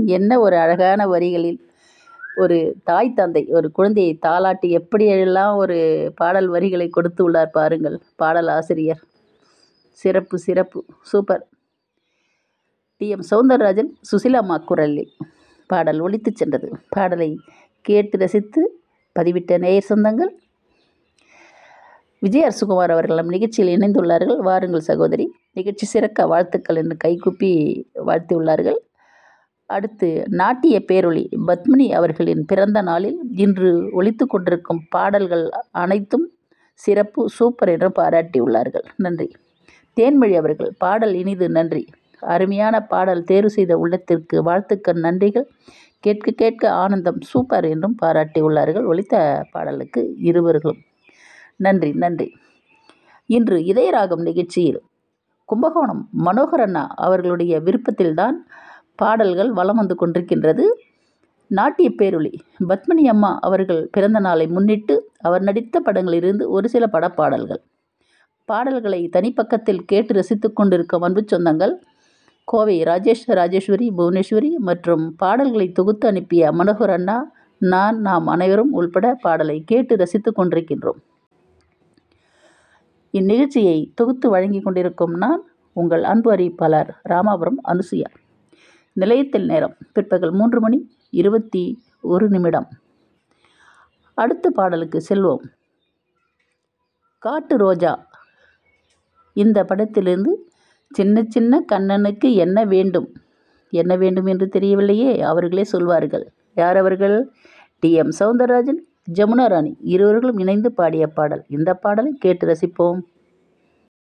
என்ன ஒரு அழகான வரிகளில் ஒரு தாய் தந்தை ஒரு குழந்தையை தாலாட்டி எப்படியெல்லாம் ஒரு பாடல் வரிகளை கொடுத்து உள்ளார் பாருங்கள் பாடல் ஆசிரியர் சிறப்பு சிறப்பு சூப்பர் டி எம் சௌந்தரராஜன் சுசிலாம்மா குரலில் பாடல் ஒலித்துச் சென்றது பாடலை கேட்டு ரசித்து பதிவிட்ட நேயர் சொந்தங்கள் விஜய் அரசுகுமார் அவர்கள் நம் நிகழ்ச்சியில் இணைந்துள்ளார்கள் வாருங்கள் சகோதரி நிகழ்ச்சி சிறக்க வாழ்த்துக்கள் என்று கைகூப்பி வாழ்த்தியுள்ளார்கள் அடுத்து நாட்டிய பேரொளி பத்மினி அவர்களின் பிறந்த நாளில் இன்று ஒலித்து கொண்டிருக்கும் பாடல்கள் அனைத்தும் சிறப்பு சூப்பர் என்று பாராட்டியுள்ளார்கள் நன்றி தேன்மொழி அவர்கள் பாடல் இனிது நன்றி அருமையான பாடல் தேர்வு செய்த உள்ளத்திற்கு வாழ்த்துக்கள் நன்றிகள் கேட்க கேட்க ஆனந்தம் சூப்பர் என்றும் பாராட்டியுள்ளார்கள் ஒலித்த பாடலுக்கு இருவர்களும் நன்றி நன்றி இன்று இதயராகம் நிகழ்ச்சியில் கும்பகோணம் மனோகரண்ணா அவர்களுடைய விருப்பத்தில்தான் பாடல்கள் வலம் வந்து கொண்டிருக்கின்றது நாட்டிய பேரொளி பத்மினி அம்மா அவர்கள் பிறந்த நாளை முன்னிட்டு அவர் நடித்த படங்களிலிருந்து ஒரு சில படப்பாடல்கள் பாடல்களை தனிப்பக்கத்தில் கேட்டு ரசித்து கொண்டிருக்கும் அன்பு சொந்தங்கள் கோவை ராஜேஷ் ராஜேஸ்வரி புவனேஸ்வரி மற்றும் பாடல்களை தொகுத்து அனுப்பிய மனோகர் அண்ணா நான் நாம் அனைவரும் உள்பட பாடலை கேட்டு ரசித்து கொண்டிருக்கின்றோம் இந்நிகழ்ச்சியை தொகுத்து வழங்கி கொண்டிருக்கும் நான் உங்கள் அன்பு அறிவிப்பாளர் ராமாபுரம் அனுசுயா நிலையத்தில் நேரம் பிற்பகல் மூன்று மணி இருபத்தி ஒரு நிமிடம் அடுத்த பாடலுக்கு செல்வோம் காட்டு ரோஜா இந்த படத்திலிருந்து சின்ன சின்ன கண்ணனுக்கு என்ன வேண்டும் என்ன வேண்டும் என்று தெரியவில்லையே அவர்களே சொல்வார்கள் யார் அவர்கள் டி எம் சவுந்தரராஜன் ஜமுனா ராணி இருவர்களும் இணைந்து பாடிய பாடல் இந்த பாடலை கேட்டு ரசிப்போம்